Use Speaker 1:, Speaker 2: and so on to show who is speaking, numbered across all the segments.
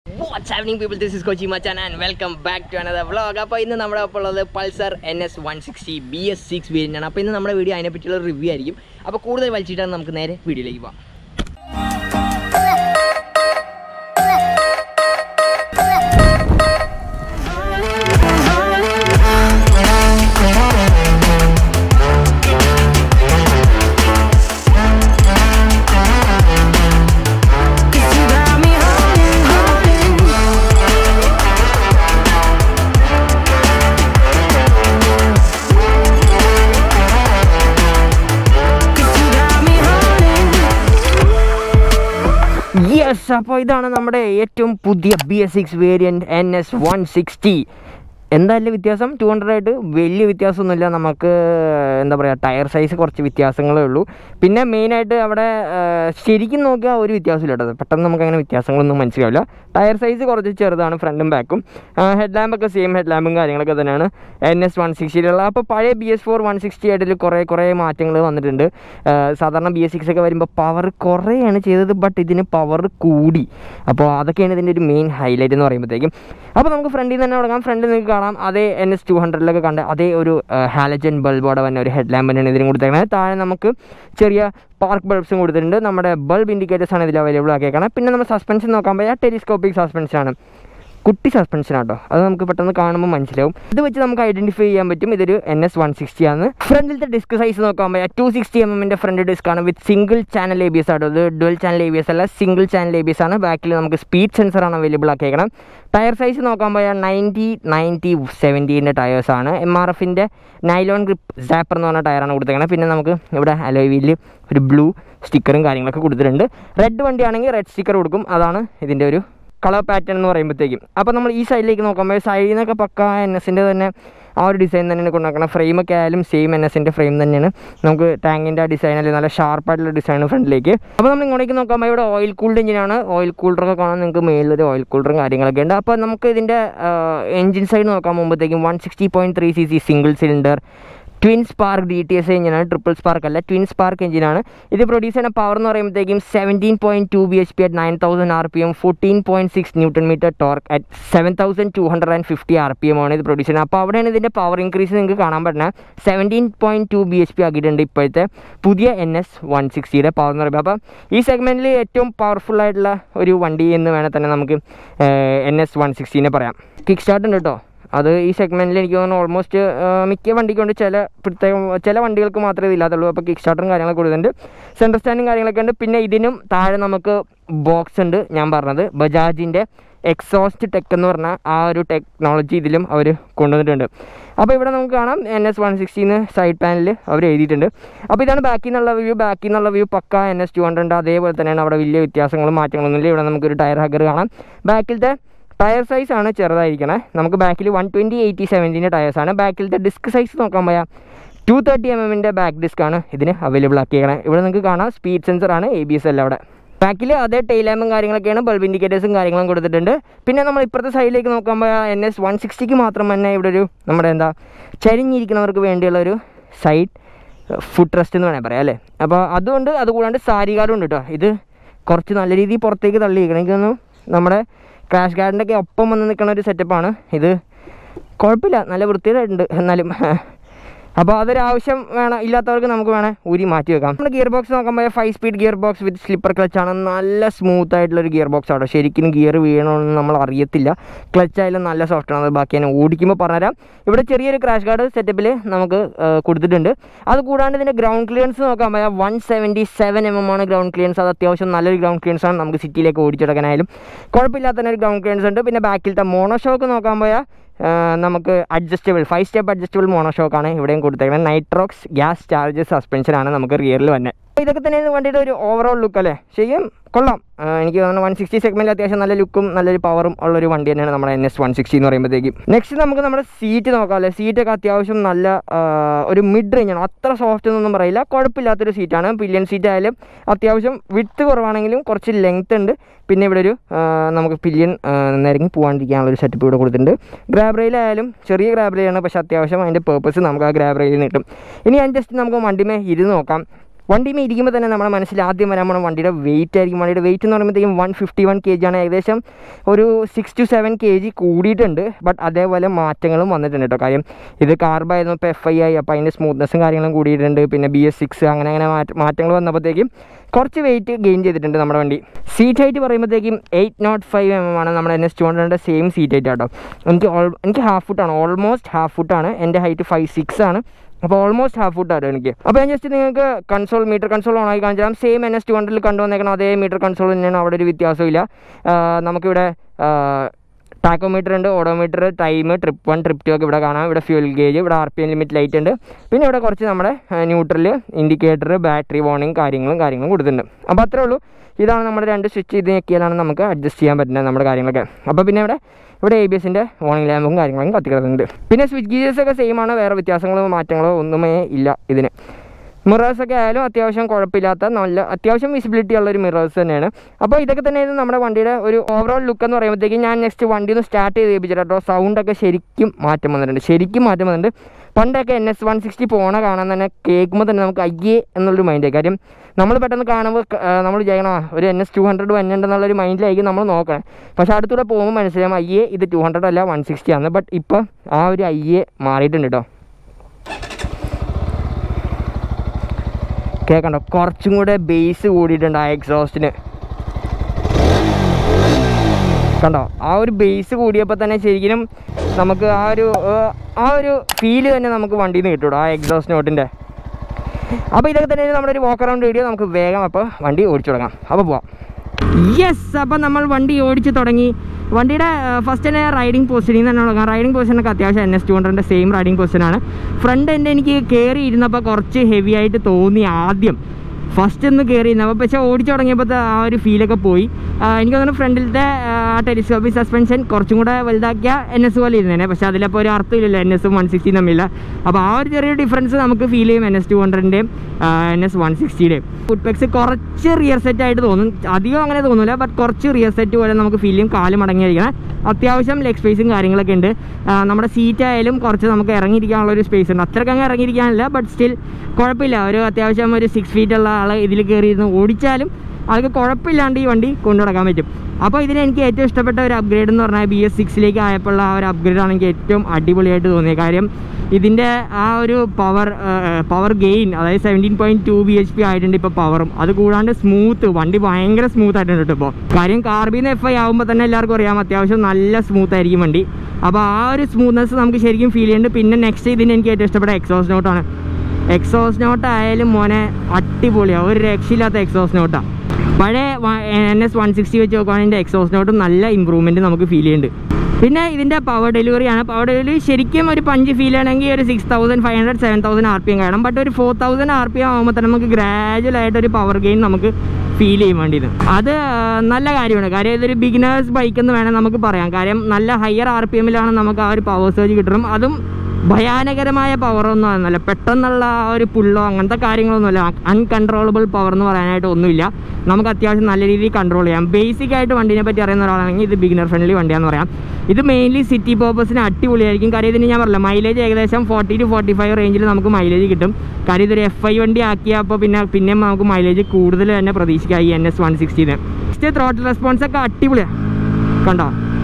Speaker 1: what's happening people this is Kochi Machan and welcome back to another vlog അപ്പോൾ ഇന്ന് നമ്മുടെ ഒപ്പം ഉള്ളത് Pulsar N S one sixty B S six variant ആണ് അപ്പോൾ ഇന്ന് നമ്മുടെ വീഡിയോ അതിനെപ്പറ്റിയുള്ള റിവ്യൂ ആയിരിക്കും അപ്പോൾ കൂടുതൽ വലിച്ചിട്ടാണ് നമുക്ക് നേരെ വീഡിയോയിലേക്ക് പോകാം യെസ് അപ്പോൾ ഇതാണ് നമ്മുടെ ഏറ്റവും പുതിയ B S six variant N S one sixty എന്തായാലും വ്യത്യാസം ടു ഹൺഡ്രഡ് ആയിട്ട് വലിയ വ്യത്യാസമൊന്നുമില്ല നമുക്ക് എന്താ പറയുക ടയർ സൈസ് കുറച്ച് വ്യത്യാസങ്ങളേ ഉള്ളൂ പിന്നെ മെയിനായിട്ട് അവിടെ ആ, ശരിക്കും നോക്കിയാൽ ഒരു വ്യത്യാസമില്ല കേട്ടോ പെട്ടെന്ന് നമുക്ക് അങ്ങനെ വ്യത്യാസങ്ങളൊന്നും മനസ്സിലാവില്ല ടയർ സൈസ് കുറച്ച് ചെറുതാണ് ഫ്രണ്ടും ബാക്കും ഹെഡ് ലാമ്പൊക്കെ സെയിം ഹെഡ് ലാമ്പും കാര്യങ്ങളൊക്കെ തന്നെയാണ് എൻ എസ് വൺ സിക്സ്റ്റിയിലുള്ള അപ്പോൾ പഴയ B S four one sixty ആയിട്ടിൽ കുറേ കുറേ മാറ്റങ്ങൾ വന്നിട്ടുണ്ട് ആ, സാധാരണ ബി എസ് സിക്സ് ഒക്കെ വരുമ്പോൾ പവർ കുറേയാണ് ചെയ്തത് ബട്ട് ഇതിന് പവർ കൂടി അപ്പോൾ അതൊക്കെയാണ് ഇതിൻ്റെ ഒരു മെയിൻ ഹൈലൈറ്റ് എന്ന് പറയുമ്പോഴത്തേക്കും അപ്പോൾ നമുക്ക് ഫ്രണ്ടിൽ നിന്ന് തന്നെ തുടങ്ങാം ഫ്രണ്ടിൽ നിങ്ങൾക്ക് കാണാം അതേ എൻ എസ് ടു ഹൺഡ്രഡിലൊക്കെ കണ്ട അതേ ഒരു ഹാലജൻ ബൾബോടെ തന്നെ ഒരു ഹെഡ് ലാമ്പ് തന്നെയാണ് ഇതിന് കൊടുത്തേക്കുന്നത് താഴെ നമുക്ക് ചെറിയ പാർക്ക് ബൾബ്സും കൊടുത്തിട്ടുണ്ട് നമ്മുടെ ബൾബ് ഇൻഡിക്കേറ്റേഴ്സ് ആണ് ഇതിൽ അവൈലബിൾ ആക്കിയേക്കണം പിന്നെ നമ്മൾ സസ്പെൻഷൻ നോക്കാൻ പോയാൽ ടെലിസ്കോപ്പിക് സസ്പെൻഷൻ ആണ് കുട്ടി സസ്പെൻഷൻ ആട്ടോ അത് നമുക്ക് പെട്ടെന്ന് കാണുമ്പോൾ മനസ്സിലാവും ഇത് വെച്ച് നമുക്ക് ഐഡന്റിഫൈ ചെയ്യാൻ പറ്റും ഇതൊരു എൻ എസ് വൺ സിക്സ്റ്റി ആണ് ഫ്രണ്ടിലത്തെ ഡിസ്ക് സൈസ് നോക്കാൻ പോയാൽ ടു സിക്സ്റ്റി എം എമ്മിൻ്റെ ഫ്രണ്ട് ഡിസ്ക് ആണ് with single channel A B S ആട്ടോ ഇത് dual channel A B S അല്ല single channel A B S ആണ് ബാക്കിൽ നമുക്ക് സ്പീഡ് സെൻസർ ആണ് അവൈലബിൾ ആക്കിയേക്കണം ടയർ സൈസ് നോക്കാൻ പോയാൽ നയൻറ്റി നയൻറ്റി സെവൻറ്റീൻ്റെ ടയേഴ്സ് ആണ് എം ആർ എഫിൻ്റെ നൈലോൺ ഗ്രിപ്പ് സാപ്പർ എന്ന് പറഞ്ഞ ടയറാണ് കൊടുത്തേക്കുന്നത് പിന്നെ നമുക്ക് ഇവിടെ അലോയ് വീലിൽ ഒരു ബ്ലൂ സ്റ്റിക്കറും കാര്യങ്ങളൊക്കെ കൊടുത്തിട്ടുണ്ട് റെഡ് വണ്ടിയാണെങ്കിൽ റെഡ് സ്റ്റിക്കർ കൊടുക്കും അതാണ് ഇതിൻ്റെ ഒരു കളർ പാറ്റേൺ എന്ന് പറയുമ്പോഴത്തേക്കും അപ്പോൾ നമ്മൾ ഈ സൈഡിലേക്ക് നോക്കുമ്പോൾ സൈഡിൽ നിന്നൊക്കെ പക്ക എൻ എസിൻ്റെ തന്നെ ആ ഒരു ഡിസൈൻ തന്നെയാണ് കൊണ്ടുനടക്കണം ഫ്രെയിമൊക്കെ ആയാലും സെയിം എൻ എസിൻ്റെ ഫ്രെയിം തന്നെയാണ് നമുക്ക് ടാങ്കിൻ്റെ ആ ഡിസൈൻ അല്ലെങ്കിൽ നല്ല ഷാർപ്പായിട്ടുള്ള ഡിസൈൻ ഫ്രണ്ടിലേക്ക് അപ്പോൾ നമ്മൾ ഇങ്ങോട്ടേക്ക് നോക്കുമ്പോൾ ഇവിടെ ഓയിൽ കൂൾഡ് എഞ്ചിനാണ് ഓയിൽ കൂളറൊക്കെ കാണാൻ നിങ്ങൾക്ക് മേളിലൊരു ഓയിൽ കൂളറും കാര്യങ്ങളൊക്കെ ഉണ്ട് അപ്പോൾ നമുക്ക് ഇതിൻ്റെ എഞ്ചിൻ സൈഡ് നോക്കാൻ പോകുമ്പോഴത്തേക്കും one sixty point three C C single cylinder twin spark D T S എഞ്ചിനാണ് ട്രിപ്പിൾ സ്പാർക്ക് അല്ല ട്വിൻ സ്പാർക്ക് എഞ്ചിനാണ് ഇത് പ്രൊഡ്യൂസ് ചെയ്യുന്ന പവർ എന്ന് പറയുമ്പോഴത്തേക്കും seventeen point two B H P at nine thousand R P M fourteen point six newton metre torque at seven thousand two hundred and fifty R P M ആണ് ഇത് produce ചെയ്യുന്നത് അപ്പോൾ അവിടെയാണ് ഇതിൻ്റെ power increase നിങ്ങൾക്ക് കാണാൻ പറ്റുന്നത് seventeen point two B H P ആക്കിയിട്ടുണ്ട് ഇപ്പോഴത്തെ പുതിയ എൻ എസ് വൺ സിക്സ്റ്റിയുടെ പവർ എന്ന് പറയുമ്പോൾ അപ്പം ഈ സെഗ്മെൻറ്റിൽ ഏറ്റവും പവർഫുൾ ആയിട്ടുള്ള ഒരു വണ്ടി എന്ന് വേണേൽ തന്നെ നമുക്ക് എൻ എസ് വൺ സിക്സ്റ്റീനെ പറയാം കിക്ക് സ്റ്റാർട്ട് ഉണ്ട് കേട്ടോ അത് ഈ സെഗ്മെൻറ്റിൽ എനിക്ക് തോന്നുന്നു ഓൾമോസ്റ്റ് മിക്ക വണ്ടിക്കുണ്ട് ചില പ്രത്യേക ചില വണ്ടികൾക്ക് മാത്രമേ ഇതില്ലാത്തുള്ളൂ അപ്പോൾ കിക്ക് സ്റ്റാർട്ടറും കാര്യങ്ങളൊക്കെ കൊടുക്കുന്നുണ്ട് സെൻറ്റർ സ്റ്റാൻഡും കാര്യങ്ങളൊക്കെ ഉണ്ട് പിന്നെ ഇതിനും താഴെ നമുക്ക് ബോക്സ് ഉണ്ട് ഞാൻ പറഞ്ഞത് ബജാജിൻ്റെ എക്സോസ്റ്റ് ടെക് എന്ന് പറഞ്ഞ ആ ഒരു ടെക്നോളജി ഇതിലും അവർ കൊണ്ടുവന്നിട്ടുണ്ട് അപ്പോൾ ഇവിടെ നമുക്ക് കാണാം എൻ എസ് വൺ സിക്സ്റ്റീന്ന് സൈഡ് പാനലിൽ അവർ എഴുതിയിട്ടുണ്ട് അപ്പോൾ ഇതാണ് ബാക്കിൽ നിന്നുള്ള വ്യൂ ബാക്കിൽ നിന്നുള്ള വ്യൂ പക്ക എൻ എസ് ടു ഹൺഡ്രഡ് അതേപോലെ തന്നെയാണ് അവിടെ വലിയ വ്യത്യാസങ്ങളും മാറ്റങ്ങളൊന്നുമില്ല ഇവിടെ നമുക്കൊരു ടയർ ഹാഗർ കാണാം ബാക്കിലത്തെ ടയർ സൈസ് ആണ് ചെറുതായിരിക്കണേ നമുക്ക് ബാക്കിൽ വൺ ട്വൻറ്റി എയ്റ്റി സെവൻറ്റീൻ്റെ ടയേഴ്സാണ് ബാക്കിലത്തെ ഡിസ്ക് സൈസ് നോക്കാൻ പോയാൽ ടു തേർട്ടി എം എമ്മിൻ്റെ ബാക്ക് ഡിസ്ക് ആണ് ഇതിന് അവൈലബിൾ ആക്കിയേക്കണേ ഇവിടെ നിങ്ങൾക്ക് കാണാം സ്പീഡ് സെൻസർ ആണ് എ ബി എസ് അല്ല അവിടെ ബാക്കിൽ അതേ ടൈൽ ലാമ്പും കാര്യങ്ങളൊക്കെയാണ് ബൾബ് ഇൻഡിക്കേറ്റേഴ്സും കാര്യങ്ങളും കൊടുത്തിട്ടുണ്ട് പിന്നെ നമ്മൾ ഇപ്പുറത്തെ സൈഡിലേക്ക് നോക്കുമ്പോൾ എൻ എസ് വൺ സിക്സ്റ്റിക്ക് മാത്രം തന്നെ ഇവിടെ ഒരു നമ്മുടെ എന്താ ചരിഞ്ഞിരിക്കുന്നവർക്ക് വേണ്ടിയുള്ള ഒരു സൈഡ് ഫുഡ് റെസ്റ്റ് എന്ന് വേണമെങ്കിൽ പറയാം അല്ലേ അപ്പോൾ അതുകൊണ്ട് അതുകൂടാണ്ട് സാരി കാർഡും ഉണ്ട് കേട്ടോ ഇത് കുറച്ച് നല്ല രീതിയിൽ പുറത്തേക്ക് തള്ളിയിരിക്കണം എനിക്ക് തോന്നുന്നു നമ്മുടെ ക്രാഷ് ഗാർഡിൻ്റെ ഒക്കെ ഒപ്പം വന്ന് നിൽക്കുന്ന ഒരു സെറ്റപ്പാണ് ഇത് കുഴപ്പമില്ല നല്ല വൃത്തിയിലുണ്ട് എന്നാലും അപ്പോൾ അതൊരു ആവശ്യം വേണം ഇല്ലാത്തവർക്ക് നമുക്ക് വേണേൽ ഊരി മാറ്റി വെക്കാം നമ്മുടെ ഗിയർ ബോക്സ് നോക്കുമ്പോൾ five speed gearbox with slipper clutch ആണ് നല്ല സ്മൂത്ത് ആയിട്ടുള്ള ഒരു ഗിയർ ബോക്സ് ആണ് ശരിക്കും ഗിയർ വീഴണമെന്ന് നമ്മൾ അറിയത്തില്ല ക്ലച്ച് ആയാലും നല്ല സോഫ്റ്റ് ആണ് അത് ബാക്കി ഞാൻ ഓടിക്കുമ്പോൾ പറഞ്ഞുതരാം ഇവിടെ ചെറിയൊരു ക്രാഷ് ഗാർഡ് സെറ്റപ്പിൽ നമുക്ക് ആ, കൊടുത്തിട്ടുണ്ട് അത് കൂടാണ്ട് ഇതിൻ്റെ ഗ്രൗണ്ട് ക്ലിയറൻസ് നോക്കാൻ പോയാൽ one seventy seven M M ആണ് ഗ്രൗണ്ട് ക്ലിയറൻസ് അത് അത്യാവശ്യം നല്ലൊരു ഗ്രൗണ്ട് ക്ലിയറൻസ് ആണ് നമുക്ക് സിറ്റിയിലേക്ക് ഓടിച്ചെടുക്കാനായാലും കുഴപ്പമില്ലാത്ത തന്നെ ഒരു ഗ്രൗണ്ട് ക്ലിയറൻസ് ഉണ്ട് പിന്നെ ബാക്കിലത്തെ മോണോ ഷോക്ക് നോക്കാൻ പോയാൽ ആ, നമുക്ക് അഡ്ജസ്റ്റബിൾ ഫൈവ് സ്റ്റെപ്പ് അഡ്ജസ്റ്റബിൾ മോണോഷോക്കാണ് ഇവിടെയും കൊടുത്തേക്കുന്നത് നൈട്രോക്സ് ഗ്യാസ് ചാർജ് സസ്പെൻഷനാണ് നമുക്ക് റിയറിൽ വന്നത് അപ്പോൾ ഇതൊക്കെ തന്നെ വേണ്ടിയിട്ട് ഒരു ഓവറോൾ ലുക്ക് അല്ലേ ശരിക്കും കൊള്ളാം ആ, എനിക്ക് തോന്നുന്നു വൺ സിക്സ്റ്റി സെഗ്മെൻറ്റിൽ അത്യാവശ്യം നല്ല ലുക്കും നല്ലൊരു പവറും ഉള്ളൊരു വണ്ടി തന്നെയാണ് നമ്മുടെ എൻ എസ് വൺ സിക്സ്റ്റി എന്ന് പറയുമ്പോഴത്തേക്കും നെക്സ്റ്റ് നമുക്ക് നമ്മുടെ സീറ്റ് നോക്കാം അല്ലേ സീറ്റൊക്കെ അത്യാവശ്യം നല്ല ആ, ഒരു മിഡ് റേഞ്ചാണ് അത്ര സോഫ്റ്റ് എന്നൊന്നും പറയില്ല കുഴപ്പമില്ലാത്തൊരു സീറ്റാണ് പില്യൻ സീറ്റ് ആയാലും അത്യാവശ്യം വിട്ട് കുറവാണെങ്കിലും കുറച്ച് ലെങ്ത് ഉണ്ട് പിന്നെ ഇവിടെ ഒരു ആ, നമുക്ക് പില്യൻ നിരങ്ങി പോകാണ്ടിരിക്കാനുള്ള ഒരു സെറ്റപ്പ് ഇവിടെ കൊടുത്തിട്ടുണ്ട് ഗ്രാബ് റെയിലായാലും ചെറിയ ഗ്രാബ് റെയിലാണ് പക്ഷേ അത്യാവശ്യം അതിൻ്റെ പേർപ്പസ് നമുക്ക് ആ ഗ്രാബ് റെയിലിൽ നിന്ന് കിട്ടും ഇനി ഞാൻ ജസ്റ്റ് നമുക്ക് വണ്ടിമേ ഇരുന്ന് നോക്കാം വണ്ടിമേ ഇരിക്കുമ്പോൾ തന്നെ നമ്മുടെ മനസ്സിൽ ആദ്യം വരാൻ പോണ വണ്ടിയുടെ വെയിറ്റ് ആയിരിക്കും വണ്ടിയുടെ വെയിറ്റ് എന്ന് പറയുമ്പോഴത്തേക്കും one fifty one K G ആണ് ഏകദേശം ഒരു six two seven K G കൂടിയിട്ടുണ്ട് ബട്ട് അതേപോലെ മാറ്റങ്ങളും വന്നിട്ടുണ്ട് കേട്ടോ കാര്യം ഇത് കാർബായിരുന്നു ഇപ്പോൾ എഫ് ഐ ആയി അപ്പോൾ അതിൻ്റെ സ്മൂത്ത്നെസ്സും കാര്യങ്ങളും കൂടിയിട്ടുണ്ട് പിന്നെ ബി എസ് സിക്സ് അങ്ങനെ അങ്ങനെ മാറ്റ മാറ്റങ്ങൾ വന്നപ്പോഴത്തേക്കും കുറച്ച് വെയിറ്റ് ഗെയിൻ ചെയ്തിട്ടുണ്ട് നമ്മുടെ വണ്ടി സീറ്റ് ഹൈറ്റ് പറയുമ്പോഴത്തേക്കും eight nought five M M ആണ് നമ്മുടെ എൻ എസ് ടു ഹൺഡ്രഡിൻ്റെ സെയിം സീറ്റ് ഹൈറ്റ് കേട്ടോ എനിക്ക് ഓൾ എനിക്ക് ഹാഫ് ഫുട്ടാണ് ഓൾമോസ്റ്റ് ഹാഫ് ഫുട്ടാണ് എൻ്റെ ഹൈറ്റ് ഫൈവ് സിക്സ് ആണ് അപ്പോൾ ഓൾമോസ്റ്റ് ഹാഫ് ഫുട്ടാണ് എനിക്ക് അപ്പോൾ ഞാൻ ജസ്റ്റ് നിങ്ങൾക്ക് കൺസോൾ മീറ്റർ കൺസോൾ ഓൺ ആയി കാണിച്ചു തരാം സെയിം എൻ എസ് ടു ഹൺഡ്രഡിൽ കണ്ടുവന്നേക്കണം അതേ മീറ്റർ കൺസോൾ തന്നെയാണ് അവിടെ ഒരു വ്യത്യാസമില്ല ആ, നമുക്കിവിടെ ടാക്കോമീറ്റർ ഉണ്ട് odometer time trip one trip two ഒക്കെ ഇവിടെ കാണാം ഇവിടെ ഫ്യൂൽ ഗേജ് ഇവിടെ R P M limit light ഉണ്ട് പിന്നെ ഇവിടെ കുറച്ച് നമ്മുടെ ന്യൂട്രൽ ഇൻഡിക്കേറ്റർ ബാറ്ററി വാർണിംഗ് കാര്യങ്ങളും കാര്യങ്ങളും കൊടുത്തിട്ടുണ്ട് അപ്പോൾ അത്രേ ഉള്ളൂ ഇതാണ് നമ്മുടെ രണ്ട് സ്വിച്ച് ഇത് ഞെക്കിയാലാണ് നമുക്ക് അഡ്ജസ്റ്റ് ചെയ്യാൻ പറ്റുന്നത് നമ്മുടെ കാര്യങ്ങളൊക്കെ അപ്പോൾ പിന്നെ ഇവിടെ ഇവിടെ എ ബി എസിൻ്റെ വാർണിംഗ് ലാമ്പും കാര്യങ്ങളും കത്തിക്കിടക്കുന്നുണ്ട് പിന്നെ സ്വിച്ച് ഗീസേഴ്സ് ഒക്കെ സെയിം ആണ് വേറെ വ്യത്യാസങ്ങളോ മാറ്റങ്ങളോ ഒന്നുമേ ഇല്ല ഇതിന് മിറേഴ്സ് ഒക്കെ ആയാലും അത്യാവശ്യം കുഴപ്പമില്ലാത്ത നല്ല അത്യാവശ്യം വിസിബിലിറ്റി ഉള്ള ഒരു മിറേഴ്സ് തന്നെയാണ് അപ്പോൾ ഇതൊക്കെ തന്നെയായിരുന്നു നമ്മുടെ വണ്ടിയുടെ ഒരു ഓവറോൾ ലുക്ക് എന്ന് പറയുമ്പോഴത്തേക്കും ഞാൻ നെക്സ്റ്റ് വണ്ടി ഒന്ന് സ്റ്റാർട്ട് ചെയ്ത് ഏൽപ്പിച്ചിട്ട് കേട്ടോ സൗണ്ടൊക്കെ ശരിക്കും മാറ്റം വന്നിട്ടുണ്ട് ശരിക്കും മാറ്റം വന്നിട്ടുണ്ട് പണ്ടൊക്കെ എൻ എസ് വൺ സിക്സ്റ്റി പോണ കാണാൻ തന്നെ കേൾക്കുമ്പോൾ തന്നെ നമുക്ക് അയ്യേ എന്നുള്ളൊരു മൈൻഡ് കാര്യം നമ്മൾ പെട്ടെന്ന് കാണുമ്പോൾ നമ്മൾ വിചാരിക്കണം "ആ, ഒരു എൻ എസ് ടു ഹൺഡ്രഡ് വന്നിട്ടുണ്ടെന്നുള്ളൊരു മൈൻഡിലായിരിക്കും നമ്മൾ നോക്കണേ പക്ഷേ അടുത്തൂടെ പോകുമ്പോൾ മനസ്സിലാവും അയ്യേ ഇത് ടു ഹൺഡ്രഡ് അല്ല വൺ സിക്സ്റ്റി ആണ് ബട്ട് ഇപ്പോൾ ആ ഒരു അയ്യേ മാറിയിട്ടുണ്ട് കേട്ടോ കേൾക്കണ്ടോ കുറച്ചും കൂടെ ബേസ് കൂടിയിട്ടുണ്ട് ആ എക്സോസ്റ്റിന് കണ്ടോ ആ ഒരു ബേസ് കൂടിയപ്പോൾ തന്നെ ശരിക്കും നമുക്ക് ആ ഒരു ഏർ, ആ ഒരു ഫീല് തന്നെ നമുക്ക് വണ്ടിയിൽ നിന്ന് കിട്ടും ആ എക്സോസ്റ്റ് നോട്ടിൻ്റെ അപ്പോൾ ഇതൊക്കെ തന്നെ നമ്മുടെ ഒരു വാക്ക് അറൗണ്ട് വീഡിയോ നമുക്ക് വേഗം അപ്പോൾ വണ്ടി ഓടിച്ചു തുടങ്ങാം അപ്പോൾ പോവാം യെസ് അപ്പോൾ നമ്മൾ വണ്ടി ഓടിച്ച് തുടങ്ങി വണ്ടിയുടെ ഫസ്റ്റ് തന്നെ റൈഡിങ് പൊസിഷനിൽ തന്നെ തുടങ്ങാം റൈഡിങ് പൊസിഷനൊക്കെ അത്യാവശ്യം എൻ എസ് ടു ഹൺഡ്രഡിൻ്റെ സെയിം റൈഡിങ് പൊസിഷനാണ് ഫ്രണ്ട് എൻ്റെ എനിക്ക് കയറി ഇരുന്നപ്പോൾ കുറച്ച് ഹെവി ആയിട്ട് തോന്നി ആദ്യം ഫസ്റ്റ് ഒന്ന് കയറി ഇരുന്നപ്പോൾ പക്ഷേ ഓടിച്ചു തുടങ്ങിയപ്പോൾ ആ ഒരു ഫീലൊക്കെ പോയി ആ, എനിക്ക് തോന്നുന്നു ഫ്രണ്ടിലത്തെ ആ ടെലിസ്കോപ്പിക് സസ്പെൻഷൻ കുറച്ചും കൂടെ വലുതാക്കിയ എൻ എസ് പോലെ ഇരുന്നേനെ പക്ഷേ അതിലപ്പോൾ ഒരു അർത്ഥമില്ലല്ലോ എൻ എസും വൺ സിക്സ്റ്റിയും തമ്മില്ല അപ്പോൾ ആ ഒരു ചെറിയ ഡിഫറൻസ് നമുക്ക് ഫീൽ ചെയ്യും എൻ എസ് ടു ഹൺഡ്രഡിൻ്റെയും എൻ എസ് വൺ സിക്സ്റ്റിയുടെയും ഫുട്പെക്സ് കുറച്ച് റിയർ സെറ്റ് ആയിട്ട് തോന്നും അധികം അങ്ങനെ തോന്നില്ല ബട്ട് കുറച്ച് റിയർ സെറ്റ് പോലെ നമുക്ക് ഫീൽ ചെയ്യും കാല് മടങ്ങിയിരിക്കണം അത്യാവശ്യം ലെഗ് സ്പേസും കാര്യങ്ങളൊക്കെ ഉണ്ട് ആ, നമ്മുടെ സീറ്റ് ആയാലും കുറച്ച് നമുക്ക് ഇറങ്ങിയിരിക്കാനുള്ള ഒരു സ്പേസ് ഉണ്ട് അത്രയ്ക്ക് അങ്ങ് ഇറങ്ങിയിരിക്കാനില്ല ബട്ട് സ്റ്റിൽ കുഴപ്പമില്ല ഒരു അത്യാവശ്യം ഒരു സിക്സ് ഫീറ്റ് ഉള്ള ആൾ ഇതിൽ കയറിയിരുന്ന് ഓടിച്ചാലും ആൾക്ക് കുഴപ്പമില്ലാണ്ട് ഈ വണ്ടി കൊണ്ടു നടക്കാൻ പറ്റും അപ്പോൾ ഇതിന് എനിക്ക് ഏറ്റവും ഇഷ്ടപ്പെട്ട ഒരു അപ്ഗ്രേഡ് എന്ന് പറഞ്ഞാൽ ബി എസ് സിക്സിലേക്ക് ആയപ്പോഴുള്ള ആ ഒരു അപ്ഗ്രേഡ് ആണ് എനിക്ക് ഏറ്റവും അടിപൊളിയായിട്ട് തോന്നിയത് കാര്യം ഇതിൻ്റെ ആ ഒരു പവർ പവർ ഗെയിൻ അതായത് seventeen point two B H P ആയിട്ടുണ്ട് ഇപ്പോൾ പവറും അത് കൂടാണ്ട് സ്മൂത്ത് വണ്ടി ഭയങ്കര സ്മൂത്ത് ആയിട്ടുണ്ട് കേട്ടോ ഇപ്പോൾ കാര്യം കാർബിന്ന് എഫ് ഐ ആകുമ്പോൾ തന്നെ എല്ലാവർക്കും അറിയാം അത്യാവശ്യം നല്ല സ്മൂത്ത് ആയിരിക്കും വണ്ടി അപ്പോൾ ആ ഒരു സ്മൂത്ത്നെസ് നമുക്ക് ശരിക്കും ഫീൽ ചെയ്യുന്നുണ്ട് പിന്നെ നെക്സ്റ്റ് ഇതിന് എനിക്ക് ഏറ്റവും ഇഷ്ടപ്പെട്ട എക്സോസ് നോട്ടാണ് എക്സോസ് നോട്ട് ആയാലും മോനെ അടിപൊളിയാണ് ഒരു രക്ഷയില്ലാത്ത എക്സോസ് നോട്ടാണ് പഴയ എൻ എസ് വൺ സിക്സ്റ്റി വെച്ച് നോക്കുകയാണെങ്കിൽ എക്സോസ് നോട്ടും നല്ല ഇമ്പ്രൂവ്മെൻറ്റ് നമുക്ക് ഫീൽ ചെയ്യുന്നുണ്ട് പിന്നെ ഇതിൻ്റെ പവർ ഡെലിവറിയാണ് പവർ ഡെലിവറി ശരിക്കും ഒരു പഞ്ച് ഫീൽ ആണെങ്കിൽ ഒരു six thousand five hundred seven thousand R P M കാണും ബട്ട് ഒരു four thousand R P M ആകുമ്പോൾ തന്നെ നമുക്ക് ഗ്രാജുവൽ ആയിട്ട് ഒരു പവർ ഗെയിൻ നമുക്ക് ഫീൽ ചെയ്യും വേണ്ടിയത് അത് ആ, നല്ല കാര്യമാണ് കാര്യം ഇതൊരു ബിഗിനേഴ്സ് ബൈക്ക് എന്ന് വേണം നമുക്ക് പറയാം കാര്യം നല്ല ഹയർ ആർ പി എമ്മിലാണ് നമുക്ക് ആ ഒരു പവർ സർജ് കിട്ടണം അതും ഭയാനകരമായ പവറൊന്നും ആയിരുന്നല്ല പെട്ടെന്നുള്ള ആ ഒരു പുള്ളോ അങ്ങനത്തെ കാര്യങ്ങളൊന്നുമില്ല അൺകൺട്രോളബിൾ പവർ എന്ന് പറയാനായിട്ട് ഒന്നുമില്ല നമുക്ക് അത്യാവശ്യം നല്ല രീതിയിൽ കൺട്രോൾ ചെയ്യാം ബേസിക് ആയിട്ട് വണ്ടീനെ പറ്റി അറിയുന്ന ഒരാളാണെങ്കിൽ ഇത് ബിഗിനർ ഫ്രണ്ട്ലി വണ്ടിയാന്ന് പറയാം ഇത് മെയിൻലി സിറ്റി പർപ്പസിന് അടിപൊളിയായിരിക്കും കാര്യം ഇതിന് ഞാൻ പറഞ്ഞില്ല മൈലേജ് ഏകദേശം ഫോർട്ടി ടു ഫോർട്ടി ഫൈവ് റേഞ്ചിൽ നമുക്ക് മൈലേജ് കിട്ടും കാര്യം ഇതൊരു എഫ് ഐ വണ്ടി ആക്കിയപ്പോൾ പിന്നെ പിന്നെയും നമുക്ക് മൈലേജ് കൂടുതൽ തന്നെ പ്രതീക്ഷിക്കാം ഈ എൻ എസ് വൺ സിക്സ്റ്റീന് നെക്സ്റ്റ് ത്രോട്ടിൽ റെസ്പോൺസ് ഒക്കെ അടിപൊളിയാണ് കണ്ടോ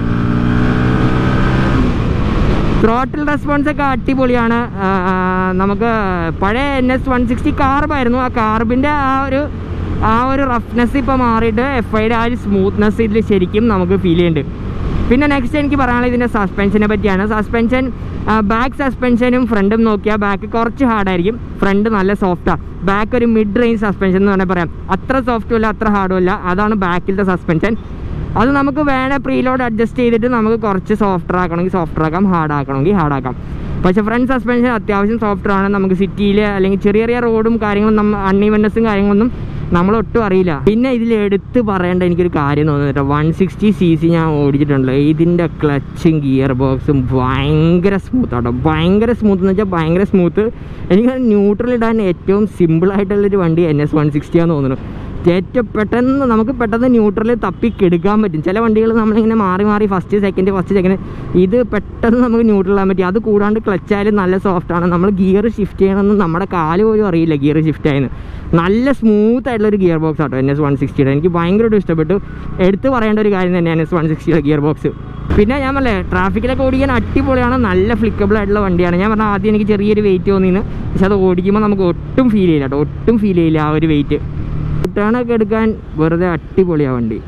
Speaker 1: ത്രോട്ടിൽ റെസ്പോൺസ് ഒക്കെ അടിപൊളിയാണ് ആ, ആ, നമുക്ക് പഴയ എൻ എസ് വൺ സിക്സ്റ്റി കാർബായിരുന്നു ആ കാർബിൻ്റെ ആ ഒരു ആ ഒരു റഫ്നെസ് ഇപ്പോൾ മാറിയിട്ട് എഫ് ഐയുടെ ആ ഒരു സ്മൂത്ത്നെസ് ഇതിൽ ശരിക്കും നമുക്ക് ഫീൽ ചെയ്യുന്നുണ്ട് പിന്നെ നെക്സ്റ്റ് എനിക്ക് പറയാനുള്ളത് ഇതിൻ്റെ സസ്പെൻഷനെ പറ്റിയാണ് സസ്പെൻഷൻ ബാക്ക് സസ്പെൻഷനും ഫ്രണ്ടും നോക്കിയാൽ ബാക്ക് കുറച്ച് ഹാർഡായിരിക്കും ഫ്രണ്ട് നല്ല സോഫ്റ്റാണ് ബാക്ക് ഒരു മിഡ് റേഞ്ച് സസ്പെൻഷൻ എന്ന് വേണമെങ്കിൽ പറയാം അത്ര സോഫ്റ്റും അല്ല അത്ര ഹാർഡും അല്ല അതാണ് ബാക്കിലത്തെ സസ്പെൻഷൻ അത് നമുക്ക് വേണേൽ പ്രീലോഡ് അഡ്ജസ്റ്റ് ചെയ്തിട്ട് നമുക്ക് കുറച്ച് സോഫ്റ്റർ ആക്കണമെങ്കിൽ സോഫ്റ്റർ ആക്കാം ഹാർഡ് ആക്കണമെങ്കിൽ ഹാർഡ് ആക്കാം പക്ഷേ ഫ്രണ്ട് സസ്പെൻഷൻ അത്യാവശ്യം സോഫ്റ്റർ ആണ് നമുക്ക് സിറ്റിയിൽ അല്ലെങ്കിൽ ചെറിയ ചെറിയ റോഡും കാര്യങ്ങളും നമ്മ അൺഈവൻനെസ്സും കാര്യങ്ങളൊന്നും നമ്മൾ ഒട്ടും അറിയില്ല പിന്നെ ഇതിൽ എടുത്ത് പറയേണ്ട എനിക്കൊരു കാര്യം തോന്നുന്നു കേട്ടോ വൺ സിക്സ്റ്റി സി സി ഞാൻ ഓടിച്ചിട്ടുണ്ടല്ലോ ഇതിൻ്റെ ക്ലച്ചും ഗിയർ ബോക്സും ഭയങ്കര സ്മൂത്ത് ആട്ടോ ഭയങ്കര സ്മൂത്ത് എന്ന് വെച്ചാൽ ഭയങ്കര സ്മൂത്ത് എനിക്ക് ന്യൂട്രൽ ഇടാൻ ഏറ്റവും സിമ്പിൾ ആയിട്ടുള്ളൊരു വണ്ടി എൻ എസ് വൺ സിക്സ്റ്റി ആണെന്ന് തോന്നുന്നു ഏറ്റവും പെട്ടെന്ന് നമുക്ക് പെട്ടെന്ന് ന്യൂട്രലിൽ തപ്പിക്കെടുക്കാൻ പറ്റും ചില വണ്ടികൾ നമ്മളിങ്ങനെ മാറി മാറി ഫസ്റ്റ് സെക്കൻഡ് ഫസ്റ്റ് സെക്കൻഡ് ഇത് പെട്ടെന്ന് നമുക്ക് ന്യൂട്രൽ ആകാൻ പറ്റും അത് കൂടാണ്ട് ക്ലച്ചായാലും നല്ല സോഫ്റ്റാണ് നമ്മൾ ഗിയർ ഷിഫ്റ്റ് ചെയ്യണമെന്ന് നമ്മുടെ കാല് പോലും അറിയില്ല ഗിയർ ഷിഫ്റ്റ് ആയെന്ന് നല്ല സ്മൂത്ത് ആയിട്ടുള്ള ഒരു ഗിയർ ബോക്സ് ആട്ടോ എൻ എസ് വൺ സിക്സ്റ്റിയുടെ എനിക്ക് ഭയങ്കരമായിട്ട് ഇഷ്ടപ്പെട്ടു എടുത്ത് പറയേണ്ട ഒരു കാര്യം തന്നെ എൻ എസ് വൺ സിക്സ്റ്റിയുടെ ഗിയർ ബോക്സ് പിന്നെ ഞാൻ പറഞ്ഞേ ട്രാഫിക്കിലൊക്കെ ഓടിക്കാൻ അടിപൊളിയാണ് നല്ല ഫ്ലിക്കബിൾ ആയിട്ടുള്ള വണ്ടിയാണ് ഞാൻ പറഞ്ഞാൽ ആദ്യം എനിക്ക് ചെറിയൊരു വെയിറ്റ് തോന്നിന്ന് പക്ഷെ അത് ഓടിക്കുമ്പോൾ നമുക്ക് ഒട്ടും ഫീൽ ചെയ്യില്ല കേട്ടോ ഒട്ടും ഫീൽ ചെയ്യില്ല ആ ഒരു വെയിറ്റ് ടേണൊക്കെ എടുക്കാൻ വെറുതെ അടിപൊളിയാണ് വണ്ടി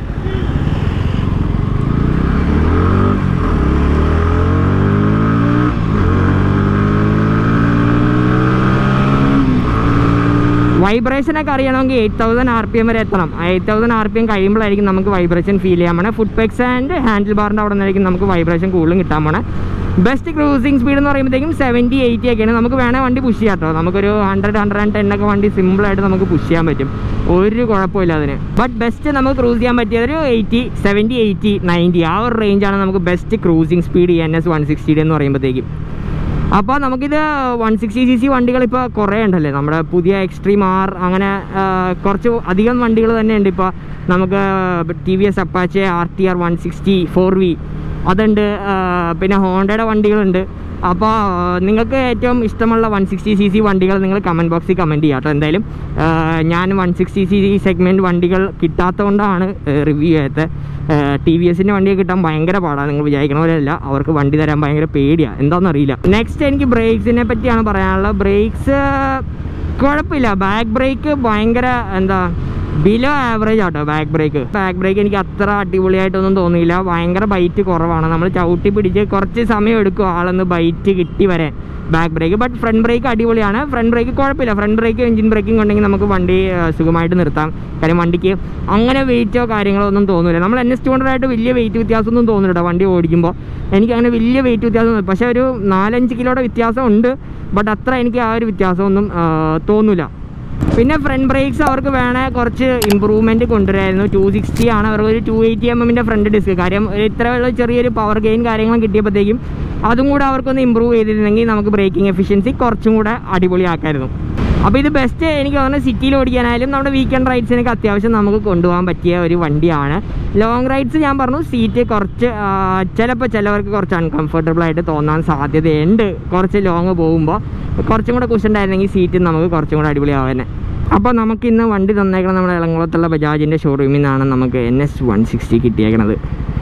Speaker 1: വൈബ്രേഷൻ ഒക്കെ അറിയണമെങ്കിൽ eight thousand R P M വരെ എത്തണം eight thousand R P M കഴിയുമ്പോഴായിരിക്കും നമുക്ക് വൈബ്രേഷൻ ഫീൽ ചെയ്യാൻ പോണേ ഫുഡ് പെക്സ് ആൻഡ് ഹാൻഡിൽ ബാറിൻ്റെ അവിടെ നിന്നായിരിക്കും നമുക്ക് വൈബ്രേഷൻ കൂടുതലും കിട്ടാൻ പോണേ ബെസ്റ്റ് ക്രൂസിംഗ് സ്പീഡ് എന്ന് പറയുമ്പോഴത്തേക്കും സെവൻറ്റി എയ്റ്റി ഒക്കെയാണ് നമുക്ക് വേണേൽ വണ്ടി പുഷ് ചെയ്യാം കേട്ടോ നമുക്കൊരു ഹൺഡ്രഡ് ഹൺഡ്രഡ് ആൻഡ് ടെൻ ഒക്കെ വണ്ടി സിമ്പിളായിട്ട് നമുക്ക് പുഷ് ചെയ്യാൻ പറ്റും ഒരു കുഴപ്പമില്ല അതിന് ബട്ട് ബെസ്റ്റ് നമുക്ക് ക്രൂസ് ചെയ്യാൻ പറ്റിയത് ഒരു എയ്റ്റി സെവൻറ്റി എയ്റ്റി നയൻറ്റി ആ ഒരു റേഞ്ചാണ് നമുക്ക് best cruising speed N S one സിക്സ്റ്റിയുടെ എന്ന് പറയുമ്പോഴത്തേക്കും അപ്പോൾ നമുക്കിത് വൺ സിക്സ്റ്റി സി സി വണ്ടികൾ ഇപ്പോൾ കുറേ ഉണ്ടല്ലേ നമ്മുടെ പുതിയ എക്സ്ട്രീം ആർ അങ്ങനെ ആ, കുറച്ച് അധികം വണ്ടികൾ തന്നെ ഉണ്ട് ഇപ്പോൾ നമുക്ക് T V S Apache R T R one sixty four V അതുണ്ട് ആ, പിന്നെ ഹോണ്ടയുടെ വണ്ടികളുണ്ട് അപ്പോൾ നിങ്ങൾക്ക് ഏറ്റവും ഇഷ്ടമുള്ള വൺ സിക്സ്റ്റി സി സി വണ്ടികൾ നിങ്ങൾ കമൻറ്റ് ബോക്സിൽ കമൻറ്റ് ചെയ്യാം കേട്ടോ എന്തായാലും ആ, ഞാൻ one sixty C C segment വണ്ടികൾ കിട്ടാത്തതുകൊണ്ടാണ് റിവ്യൂ ചെയ്യാത്തത് ടി വി എസിൻ്റെ വണ്ടിയൊക്കെ കിട്ടാൻ ഭയങ്കര പാടാണ് നിങ്ങൾ വിചാരിക്കണ പോലെയല്ല അവർക്ക് വണ്ടി തരാൻ ഭയങ്കര പേടിയാണ് എന്താണെന്ന് അറിയില്ല നെക്സ്റ്റ് എനിക്ക് ബ്രേക്സിനെ പറ്റിയാണ് പറയാനുള്ളത് ബ്രേക്സ് കുഴപ്പമില്ല ബാക്ക് ബ്രേക്ക് ഭയങ്കര എന്താ ബിലോ ആവറേജ് ആട്ടോ ബാക്ക് ബ്രേക്ക് ബാക്ക് ബ്രേക്ക് എനിക്ക് അത്ര അടിപൊളിയായിട്ടൊന്നും തോന്നിയില്ല ഭയങ്കര ബൈറ്റ് കുറവാണ് നമ്മൾ ചവിട്ടി പിടിച്ച് കുറച്ച് സമയം എടുക്കും ആളൊന്ന് ബൈറ്റ് കിട്ടി വരാൻ back brake but front brake അടിപൊളിയാണ് ഫ്രണ്ട് ബ്രേക്ക് കുഴപ്പമില്ല ഫ്രണ്ട് ബ്രേക്ക് എഞ്ചിൻ ബ്രേക്കിംഗ് ഉണ്ടെങ്കിൽ നമുക്ക് വണ്ടി ആ, സുഖമായിട്ട് നിർത്താം കാര്യം വണ്ടിക്ക് അങ്ങനെ വെയിറ്റോ കാര്യങ്ങളോ ഒന്നും തോന്നില്ല നമ്മൾ എൻ എസ് ടു ഹൺഡ്രഡ് ആയിട്ട് വലിയ വെയിറ്റ് വ്യത്യാസമൊന്നും തോന്നില്ല കേട്ടോ വണ്ടി ഓടിക്കുമ്പോൾ എനിക്ക് അങ്ങനെ വലിയ വെയിറ്റ് വ്യത്യാസം ഒന്നും- പക്ഷേ ഒരു നാലഞ്ച് കിലോയുടെ വ്യത്യാസം ഉണ്ട് ബട്ട് അത്ര എനിക്ക് ആ ഒരു വ്യത്യാസമൊന്നും ആ, തോന്നില്ല പിന്നെ ഫ്രണ്ട് ബ്രേക്സ് അവർക്ക് വേണേ കുറച്ച് ഇമ്പ്രൂവ്മെൻറ്റ് കൊണ്ടുവരായിരുന്നു ടു സിക്സ്റ്റി ആണ് അവർക്ക് ഒരു ടു എയ്റ്റി എം എമ്മിൻ്റെ ഫ്രണ്ട് ഡിസ്ക് കാര്യം ഒരു ഇത്രയുള്ള ചെറിയൊരു പവർ ഗെയിൻ കാര്യങ്ങളും കിട്ടിയപ്പോഴത്തേക്കും അതും കൂടെ അവർക്കൊന്ന് ഇമ്പ്രൂവ് ചെയ്തിരുന്നെങ്കിൽ നമുക്ക് ബ്രേക്കിംഗ് എഫിഷ്യൻസി കുറച്ചും കൂടെ അടിപൊളിയാക്കായിരുന്നു അപ്പോൾ ഇത് ബെസ്റ്റ് എനിക്ക് തോന്നുന്നത് സിറ്റിയിൽ ഓടിക്കാനായാലും നമ്മുടെ വീക്കെൻഡ് റൈഡ്സിനൊക്കെ അത്യാവശ്യം നമുക്ക് കൊണ്ടുപോകാൻ പറ്റിയ ഒരു വണ്ടിയാണ് ലോങ് റൈഡ്സ് ഞാൻ പറഞ്ഞു സീറ്റ് കുറച്ച് ചിലപ്പോൾ ചിലവർക്ക് കുറച്ച് അൺകംഫർട്ടബിൾ ആയിട്ട് തോന്നാൻ സാധ്യതയുണ്ട് കുറച്ച് ലോങ് പോകുമ്പോൾ കുറച്ചും കൂടെ കുഷണ്ടായിരുന്നെങ്കിൽ സീറ്റ് നമുക്ക് കുറച്ചും കൂടെ അടിപൊളിയാവാൻ അപ്പോൾ നമുക്ക് ഇന്ന് വണ്ടി തന്നേക്കണം നമ്മുടെ ഇളങ്കുളത്തുള്ള ബജാജിൻ്റെ ഷോറൂമിൽ നിന്നാണ് നമുക്ക് എൻ എസ് വൺ സിക്സ്റ്റി കിട്ടിയേക്കണത്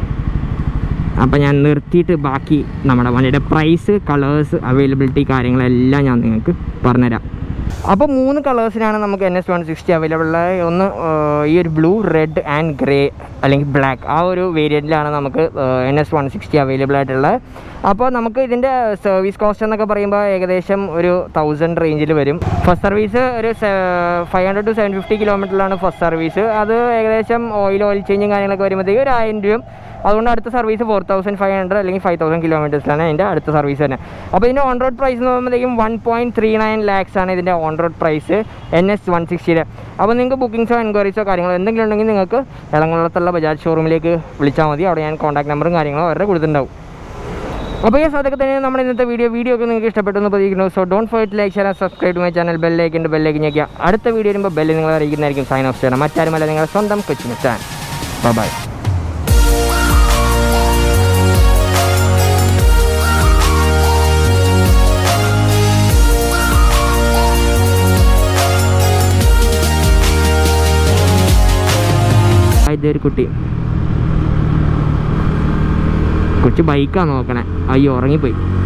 Speaker 1: അപ്പോൾ ഞാൻ നിർത്തിയിട്ട് ബാക്കി നമ്മുടെ വണ്ടിയുടെ പ്രൈസ് കളേഴ്സ് അവൈലബിലിറ്റി കാര്യങ്ങളെല്ലാം ഞാൻ നിങ്ങൾക്ക് പറഞ്ഞുതരാം അപ്പോൾ മൂന്ന് കളേഴ്സിനാണ് നമുക്ക് N S one sixty available ഒന്ന് ആ, ഈ ഒരു ബ്ലൂ റെഡ് ആൻഡ് ഗ്രേ അല്ലെങ്കിൽ ബ്ലാക്ക് ആ ഒരു വേരിയൻറ്റിലാണ് നമുക്ക് N S one sixty available ആയിട്ടുള്ളത് അപ്പോൾ നമുക്ക് ഇതിൻ്റെ സർവീസ് കോസ്റ്റ് എന്നൊക്കെ പറയുമ്പോൾ ഏകദേശം ഒരു തൗസൻഡ് റേഞ്ചിൽ വരും ഫസ്റ്റ് സർവീസ് ഒരു five hundred to seven fifty കിലോമീറ്ററിലാണ് ഫസ്റ്റ് സർവീസ് അത് ഏകദേശം ഓയിൽ ഓയിൽ ചേഞ്ചും കാര്യങ്ങളൊക്കെ വരുമ്പോഴത്തേക്ക് ഒരു ആയിരം രൂപയും അതുകൊണ്ട് അടുത്ത service four thousand five hundred അല്ലെങ്കിൽ ഫൈവ് തൗസൻഡ് കിലോമീറ്റേഴ്സിലാണ് ഇതിൻ്റെ അടുത്ത സർവീസ് തന്നെ അപ്പോൾ ഇതിൻ്റെ ഓൺ റോഡ് പ്രൈസ് എന്ന് പറയുമ്പോഴത്തേക്കും one point three nine lakhs ആണ് ഇതിൻ്റെ on road price N S one സിക്സ്റ്റിയുടെ അപ്പോൾ നിങ്ങൾക്ക് ബുക്കിംഗ്സോ എൻക്വയറീസോ കാര്യങ്ങളോ എന്തെങ്കിലും ഉണ്ടെങ്കിൽ നിങ്ങൾക്ക് ഇളങ്കുളത്തുള്ള ബജാജ് ഷോറൂമിലേക്ക് വിളിച്ചാൽ മതി അവിടെ ഞാൻ കോൺടാക്ട് നമ്പറും കാര്യങ്ങളും അവരുടെ കൊടുത്തിട്ടുണ്ടാവും അപ്പോൾ ഈ അതൊക്കെ തന്നെ നമ്മുടെ ഇന്നത്തെ വീഡിയോ വീഡിയോ ഒക്കെ നിങ്ങൾക്ക് ഇഷ്ടപ്പെട്ടെന്ന് പ്രതീക്ഷിക്കുന്നു so don't forget like share subscribe my channel ബെല്ലേക്ക് ഉണ്ട് ബെല്ലേക്ക് ഞെക്കുക അടുത്ത വീഡിയോ വരുമ്പോൾ ബെല്ല് നിങ്ങൾ അറിയിക്കുന്നതായിരിക്കും സൈൻ ഓഫ് ചെയ്യണം മറ്റാരുമല്ല നിങ്ങളുടെ സ്വന്തം കൊച്ചു മച്ചാൻ ബൈ ഇതൊരു കുട്ടി കൊച്ചു ബൈക്കാണ് നോക്കണേ അയ്യോ ഉറങ്ങിപ്പോയി